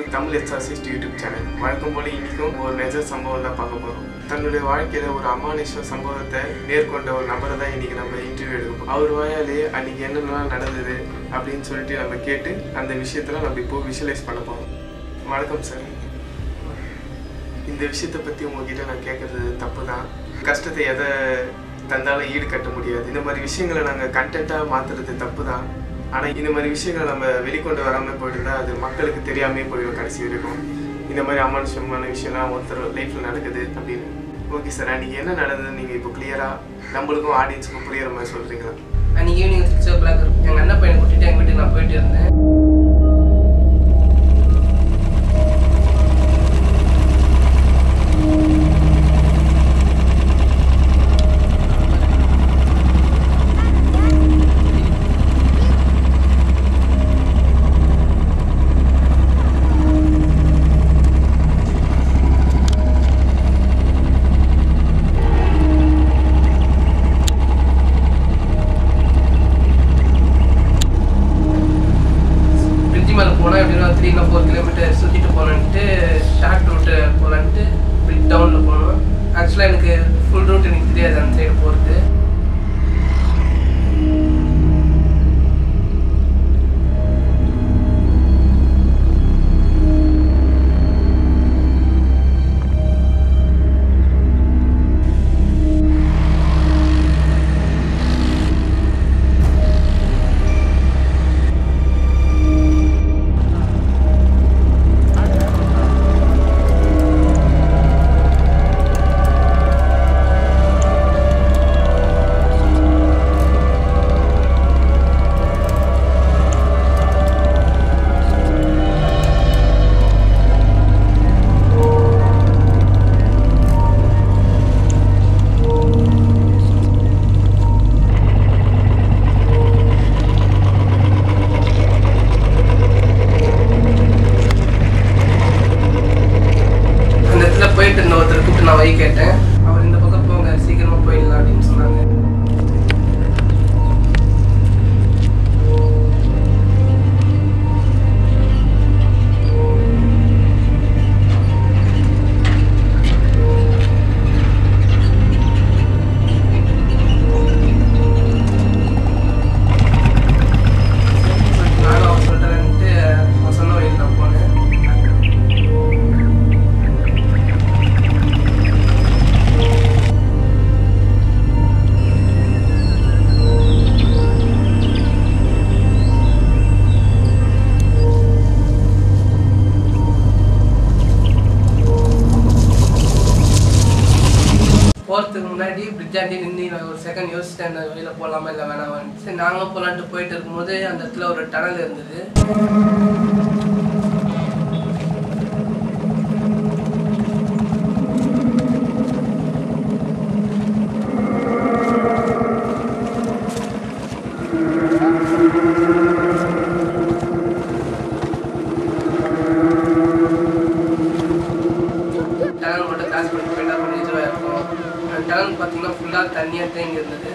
Tamil எஸ்ஆர்சிஸ்ட் YouTube channel வழக்கம் போல இன்னைக்கும் ஒரு நிஜ சம்பவம் தான் பார்க்க போகிறோம் தன்னுடைய வாழ்க்கையில ஒரு அமானுஷ சம்பவத்தை மேற்கொண்ட ஒரு நபரை தான் இன்னைக்கு நம்ம இன்டர்வியூ எடுக்கணும் அவர் வாயாலே அன்னைக்கு என்னென்னலாம் நடந்தது அப்படின்னு சொல்லிட்டு நம்ம கேட்டு அந்த விஷயத்தெல்லாம் நம்ம இப்போ விஷுவலைஸ் பண்ண போகிறோம் வணக்கம் சார் இந்த விஷயத்தை பற்றி உங்ககிட்ட நான் கேட்குறது தப்பு தான் கஷ்டத்தை எதை தந்தாலும் ஈடு கட்ட முடியாது இந்த மாதிரி விஷயங்களை நாங்கள் கண்டென்ட்டாக மாற்றுறது தப்பு தான் ஆனால் இந்த மாதிரி விஷயங்களை நம்ம வெளிக்கொண்டு வராமல் போயிட்டுருந்தா அது மக்களுக்கு தெரியாமே போயிடும் கடைசி வரைக்கும் இந்த மாதிரி அமானுஷமான விஷயம்லாம் ஒருத்தர் லைஃப்பில் நடக்குது அப்படின்னு ஓகே சார் அன்றைக்கி என்ன நடந்தது நீங்கள் இப்போ கிளியராக நம்மளுக்கும் ஆடியன்ஸுக்கும் புரியுற மாதிரி சொல்கிறீங்களா அன்னைக்கு ஈவினிங் சிக்ஸ் ஓ கிளாக் இருக்கும் எங்கள் அண்ணன் பையனை கூட்டிட்டு எங்கள் வீட்டுக்கு நான் போயிட்டு இருந்தேன் பிரிட்ஜி மேலே போனால் எப்படின்னா த்ரீ இல்லை ஃபோர் கிலோமீட்டர் சுற்றிட்டு போகலான்ட்டு ஷார்ட் ரூட்டு போகலான்ட்டு பிரிட் டவுனில் போகணும் ஆக்சுவலாக எனக்கு ஃபுல் ரூட் எனக்கு தெரியாது அந்த சைடு போகிறது அந்த இடத்துல போயிட்டு இருந்த ஒருத்தர் கூப்பிட்டு நான் வழி கேட்டேன் அவர் இந்த பக்கம் போங்க சீக்கிரமாக போயிடலாம் அப்படின்னு சொன்னாங்க நானும் அவர் சொல்கிறேன்ட்டு அவன் சொன்ன வழியில் நான் போனேன் போகிறதுக்கு முன்னாடி பிரிட்ஜாண்டி நின்று நான் ஒரு செகண்ட் யோசிச்சிட்டேன் அந்த வழியில் போகலாமா இல்லை வேணாமான்னு சரி நாங்களும் போகலான்ட்டு போயிட்டு இருக்கும்போது அந்த இடத்துல ஒரு டனல் இருந்தது டனல் மட்டும் கிராஸ் பண்ணி போயிட்டா கொஞ்சம் இதுவாக இருக்கும் அந்த டனல் பார்த்தீங்கன்னா ஃபுல்லாக தண்ணியாக தேங்கி இருந்தது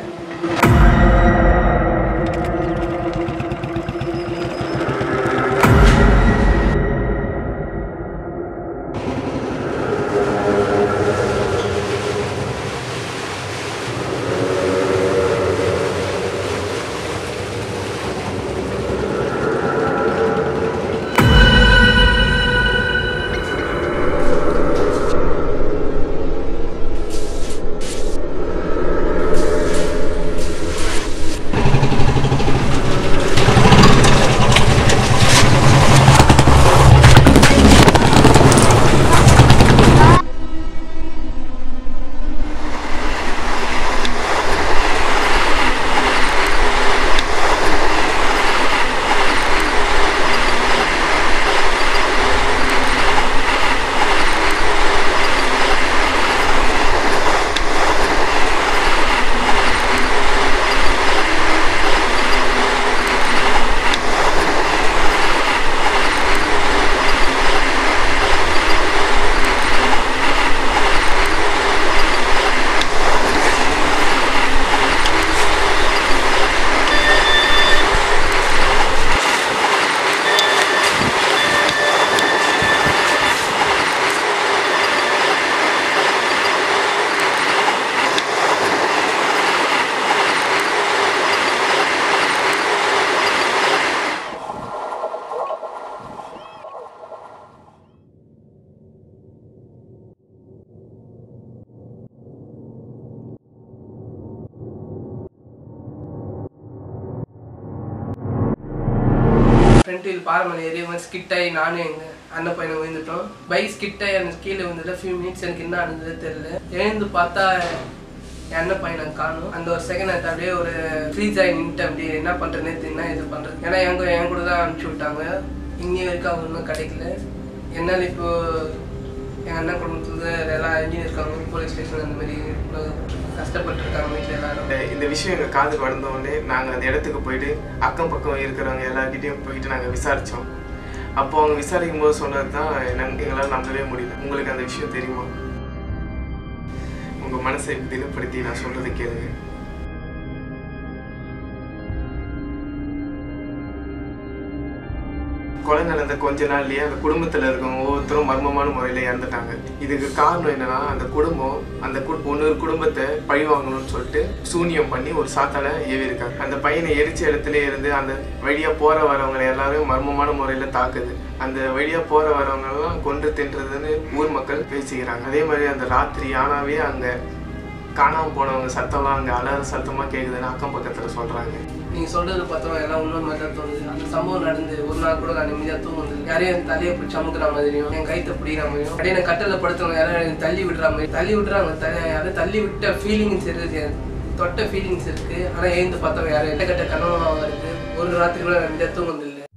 ஃப்ரண்ட் வீல் பாரமலை ஏறி வந்து ஸ்கிட் ஆகி நானும் எங்கள் அண்ணன் பையனை விழுந்துட்டோம் பைக் ஸ்கிட் ஆகி அந்த கீழே விழுந்துட்டு ஃபியூ மினிட்ஸ் எனக்கு என்ன ஆனது தெரியல எழுந்து பார்த்தா என் அண்ணன் பையனை காணும் அந்த ஒரு செகண்ட் அது அப்படியே ஒரு ஃப்ரீஸ் ஆகி நின்ட்டு அப்படியே என்ன பண்ணுறதுனே தெரியல இது பண்ணுறது ஏன்னா எங்க என் கூட தான் அனுப்பிச்சி விட்டாங்க இன்னி வரைக்கும் அவங்க இன்னும் கிடைக்கல என்னால் இப்போ எங்கள் அண்ணன் குடும்பத்தில் எல்லாம் இன்ஜினியர் இருக்காங்க போலீஸ் ஸ்டேஷன் அந்த மாதிரி கஷ்டப்பட்டு இருக்காங்க வீட்டில் எல்லாரும் இந்த- இந்த விஷயம் எங்கள் காதுக்கு வந்த உடனே நாங்கள் அந்த இடத்துக்கு போயிட்டு அக்கம் பக்கம் இருக்கிறவங்க எல்லார்கிட்டயும் போயிட்டு நாங்கள் விசாரித்தோம் அப்போ அவங்க விசாரிக்கும் போது சொன்னது தான் எங்களால் நம்பவே முடியல உங்களுக்கு அந்த விஷயம் தெரியுமா உங்கள் மனசை தினப்படுத்தி நான் சொல்கிறத கேளுங்க கொலை நடந்த கொஞ்ச நாள்லயே அந்த குடும்பத்துல இருக்கவங்க ஒவ்வொருத்தரும் மர்மமான முறையில இறந்துட்டாங்க இதுக்கு காரணம் என்னன்னா அந்த குடும்பம் அந்த கு- இன்னொரு குடும்பத்தை பழி வாங்கணும்னு சொல்லிட்டு சூனியம் பண்ணி ஒரு சாத்தால ஏவி இருக்காங்க அந்த பையனை எரிச்ச இடத்துல இருந்து அந்த வழியா போற வரவங்களை எல்லாரும் மர்மமான முறையில தாக்குது அந்த வழியா போற வரவங்க எல்லாம் கொன்று தின்றதுன்னு ஊர் மக்கள் பேசிக்கிறாங்க அதே மாதிரி அந்த ராத்திரி ஆனாவே அங்க காணாம போனவங்க சத்தம்லாம் அங்க அலற சத்தமா கேக்குதுன்னு அக்கம் பக்கத்துல சொல்றாங்க நீங்கள் சொல்றது பார்த்தோம் எல்லாம் இன்னொரு மாதிரி தான் தோணுது அந்த சம்பவம் நடந்து ஒரு நாள் கூட நான் நிம்மதியாக தூங்குது யாரையும் என் தலையை பிடிச்சி அமுக்குற மாதிரியும் என் கைத்தை பிடிக்கிற மாதிரியும் அப்படியே நான் கட்டில் படுத்தவங்க யாரும் எனக்கு தள்ளி விடுற மாதிரி தள்ளி விடுறாங்க த யாரும் தள்ளி விட்ட ஃபீலிங்ஸ் இருக்குது தொட்ட ஃபீலிங்ஸ் இருக்கு ஆனால் எழுந்து பார்த்தவங்க யாரும் எட்ட கட்ட கனவா வருது ஒரு ராத்திரி கூட நான் நிம்மதியாக தூங்குது இல்லை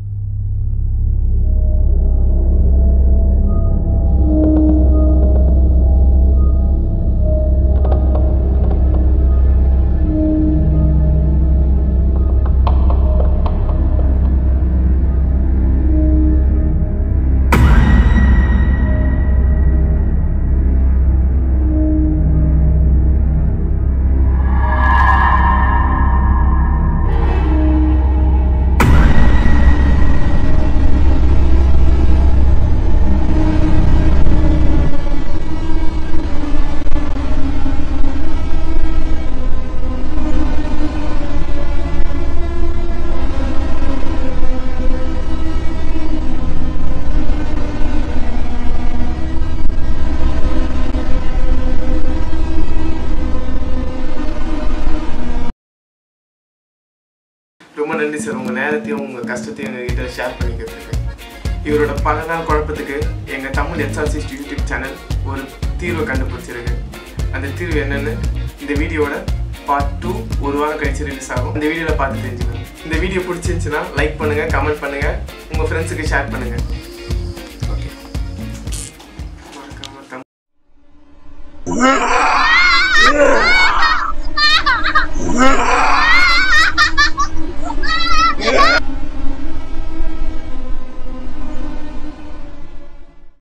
ரொம்ப நன்றி சார் உங்கள் நேரத்தையும் உங்கள் கஷ்டத்தையும் எங்ககிட்ட ஷேர் பண்ணிக்கிறதுக்கு இவரோட பல நாள் குழப்பத்துக்கு எங்கள் தமிழ் எஸ்ஆர்சிஸ்ட் யூடியூப் சேனல் ஒரு தீர்வை கண்டுபிடிச்சிருக்கு அந்த தீர்வு என்னன்னு இந்த வீடியோட பார்ட் டூ ஒரு வாரம் கழிச்சு ரிலீஸ் ஆகும் இந்த வீடியோவில் பார்த்து தெரிஞ்சுக்கணும் இந்த வீடியோ பிடிச்சிருந்துச்சுன்னா லைக் பண்ணுங்கள் கமெண்ட் பண்ணுங்கள் உங்கள் ஃப்ரெண்ட்ஸுக்கு ஷேர் பண்ணுங்கள் ஓகே மறக்காம தமிழ்